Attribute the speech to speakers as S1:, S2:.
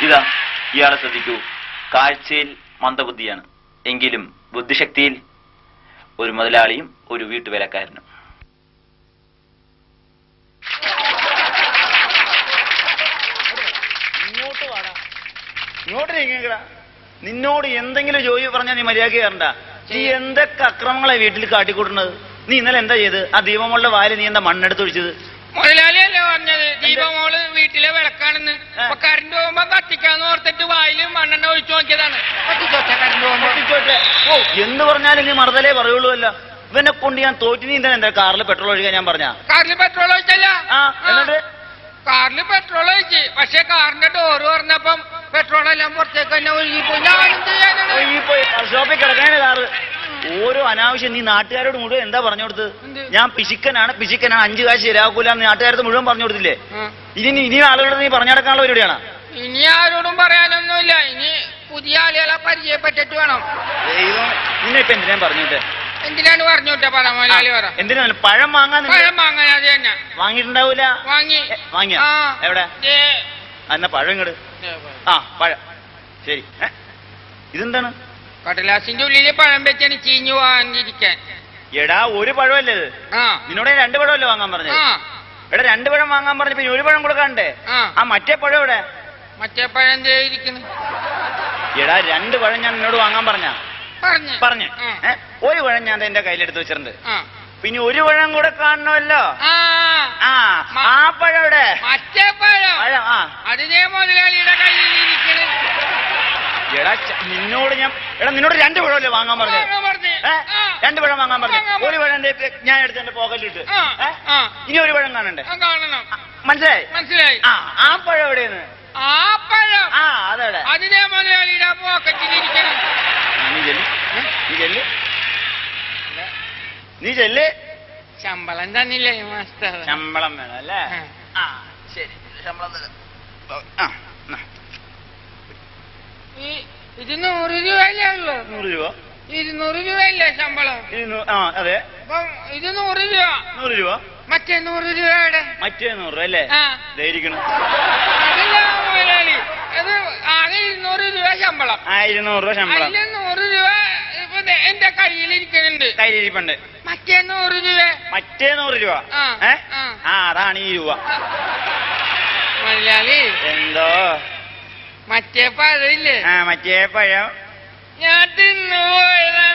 S1: ഇതാ ഇയാളെ ശ്രദ്ധിക്കൂ കാഴ്ചയിൽ മന്ദബുദ്ധിയാണ് എങ്കിലും ബുദ്ധിശക്തിയിൽ ഒരു മുതലാളിയും ഒരു വീട്ടുവേലക്കാരനും
S2: ഇങ്ങോട്ട് വാടാ ഇങ്ങോട്ട് നീങ്ങടാ നിന്നോട് എന്തെങ്കിലും ജോലി പറഞ്ഞാൽ നീ മര്യാദ കയറണ്ട നീ എന്തൊക്കെ അക്രമങ്ങളെ വീട്ടിൽ കാട്ടിക്കൂട്ടുന്നത് നീ ഇന്നലെ എന്താ ചെയ്ത് ആ ദീപമുള്ള വായിൽ നീ എന്താ മണ്ണെടുത്തൊഴിച്ചത്
S3: മുതലാളിയല്ലേ പറഞ്ഞത് ദീപമോള് വീട്ടിലെ വിളക്കാണെന്ന് അപ്പൊ കറണ്ട് പോകുമ്പോ കത്തിക്കാന്ന് ഓർത്തിട്ട് വായില് മണ്ണെണ്ണ ഒഴിച്ചു നോക്കിയതാണ് കത്തിച്ചോട്ടെ കറണ്ട് പോകുമ്പോ
S2: കത്തിച്ചോട്ടെ. ഓ എന്ത് പറഞ്ഞാലും നീ മറുതലേ പറയുള്ളൂ അല്ല ഇവനെ കൊണ്ട് ഞാൻ തോറ്റു നീ എന്താ എന്റെ കാറിൽ പെട്രോൾ ഒഴിക്കാൻ ഞാൻ പറഞ്ഞ
S3: കാറിൽ പെട്രോൾ ഒഴിച്ചല്ല
S2: ആ എന്നിട്ട്
S3: കാറിൽ പെട്രോൾ ഒഴിച്ച് പക്ഷെ കാറിന്റെ ഡോറ് പറഞ്ഞപ്പം പെട്രോൾ എല്ലാം പുറത്തേക്ക് തന്നെ ഒഴുകിപ്പോയി ഞാൻ എന്ത് ചെയ്യാനാണ്
S2: ഈ പോയി ഷോപ്പിൽ കിടക്കാണ് കാറ് ഓരോ അനാവശ്യം നീ നാട്ടുകാരോട് മുഴുവൻ എന്താ പറഞ്ഞു കൊടുത്ത്
S3: എന്ത്?
S2: ഞാൻ പിശുക്കനാണ് പിശുക്കനാണ് അഞ്ചു കാശ് ശരിയാക്കൂല എന്ന് നാട്ടുകാരത്ത് മുഴുവൻ പറഞ്ഞു കൊടുത്തില്ലേ
S3: ആ.
S2: ഇനി ഇനി ആളുകളോട് നീ പറഞ്ഞടക്കാനുള്ള പരിപാടിയാണ്
S3: ഇനി ആരോടും പറയാനൊന്നുമില്ല ഇനി പുതിയ ആളുകളെ പരിചയപ്പെട്ടിട്ട് വേണം
S2: ദൈവം നിന്നെ ഇപ്പൊ എന്തിനാ പറഞ്ഞിട്ട്
S3: എന്തിനാണ് പറഞ്ഞു വിട്ട പറ മുതലാളി പറ
S2: എന്തിനാ പഴം വാങ്ങാൻ നിന്നെ-
S3: പഴം വാങ്ങാൻ അത് തന്നെ
S2: വാങ്ങിയിട്ടുണ്ടാവൂല
S3: വാങ്ങി
S2: എ, വാങ്ങിയോ?
S3: ആ.
S2: എവിടെ?
S3: ദേ.
S2: ആ, എന്നാ പഴം ഇങ്ങട്
S3: ദേ പഴം.
S2: ആ പഴം ശരി ഏ? ഇതെന്താണ്
S3: കടലാസിന്റെ ഉള്ളില് പഴം വെച്ചാണ് ചീഞ്ഞു വാങ്ങിയിരിക്കാൻ
S2: എടാ ഒരു പഴമല്ലേ ഇത്
S3: ആ
S2: നിന്നോട് ഞാൻ രണ്ട് പഴമല്ലേ വാങ്ങാൻ പറഞ്ഞത്
S3: ആ
S2: എടാ രണ്ട് പഴം വാങ്ങാൻ പറഞ്ഞ പിന്നെ ഒരു പഴം കൊടുക്കാണ്ടേ
S3: ആ
S2: ആ മറ്റേ പഴം എവിടെ
S3: മറ്റേ പഴം ദേ ഇരിക്കുന്നു
S2: എടാ രണ്ട് പഴം ഞാൻ നിന്നോട് വാങ്ങാൻ പറഞ്ഞ
S3: പറഞ്ഞു
S2: പറഞ്ഞു
S3: ആ.
S2: ഏ? ഒരു പഴം ഞാൻ ദേ എന്റെ കയ്യിലെടുത്ത് വെച്ചിട്ടുണ്ട്
S3: ആ
S2: പിന്നെ ഒരു പഴം കൂടെ കാണണമല്ലോ
S3: ആ
S2: ആ
S3: മ-
S2: ആ പഴം എവിടെ
S3: മറ്റേ പഴം
S2: പഴം ആ
S3: അതിനെ മുതലാളിയുടെ കയ്യിൽ ഇരിക്കണ്
S2: എടാ ച- നിന്നോട് ഞാൻ എടാ നിന്നോട് രണ്ട് പഴമല്ലേ വാങ്ങാൻ പറഞ്ഞത്
S3: വാങ്ങാൻ പറഞ്ഞ്.
S2: ഏ?
S3: ആ.
S2: രണ്ട് പഴം വാങ്ങാൻ പറഞ്ഞു
S3: വാങ്ങാൻ
S2: ഒരു പഴം എന്റെ ഇപ്പൊ ഞാൻ എടുത്ത് എന്റെ പോക്കറ്റിലിട്ട്
S3: ആ,
S2: ഏ?
S3: ആ.
S2: ഇനി ഒരു പഴം കാണണ്ടേ
S3: ആ, കാണണം
S2: ആ, മനസ്സിലായി
S3: മനസ്സിലായി
S2: ആ ആ പഴം എവിടെയെന്ന്
S3: ആ പഴം
S2: ആ അതെവിടെ
S3: അതിനെ മുതലാളിയുടെ പോക്കറ്റിൽ ഇരിക്കണം
S2: നീ ചെല്ല് ഏ? നീ ചെല്ല് നീ ചെല്ല്
S3: ശമ്പളം തന്നില്ലേ മാസ്റ്റർ
S2: ശമ്പളം വേണം അല്ലേ
S3: ആ.
S2: ആ ശരി ശമ്പളം തരാം. ആ എന്നാ,
S3: ഈ- ഇത് നൂറ് രൂപയല്ലേ ഉള്ളൂ
S2: നൂറ് രൂപ
S3: ഇരുന്നൂറ് രൂപയല്ലേ ശമ്പളം
S2: ഇരുന്നൂ- ആ അതെ
S3: അപ്പം ഇത് നൂറ് രൂപ
S2: നൂറ് രൂപ
S3: മറ്റേ നൂറ് രൂപയുടെ
S2: മറ്റേ നൂറ് രൂപ അല്ലേ
S3: ആ
S2: ധരിക്കണം
S3: അതല്ല മുതലാളി ഇത് ആകെ ഇരുന്നൂറ് രൂപ ശമ്പളം
S2: ആ ഇരുന്നൂറ് രൂപ ശമ്പളം
S3: അതില് നൂറ് രൂപ ഇപ്പൊ ദേ എന്റെ കയ്യിൽ ഇരിക്കുന്നുണ്ട്
S2: കയ്യിലിരിപ്പുണ്ട്
S3: മറ്റേ നൂറ് രൂപ
S2: മറ്റേ നൂറ് രൂപ
S3: ആ,
S2: ഏ
S3: ആ.
S2: ആ അതാണ് ഈ രൂപ
S3: മുതലാളി
S2: എന്തോ
S3: മറ്റേ പഴയില്ലേ
S2: ആ മറ്റേ പഴം
S3: ഞാൻ തിന്നു പോയതാ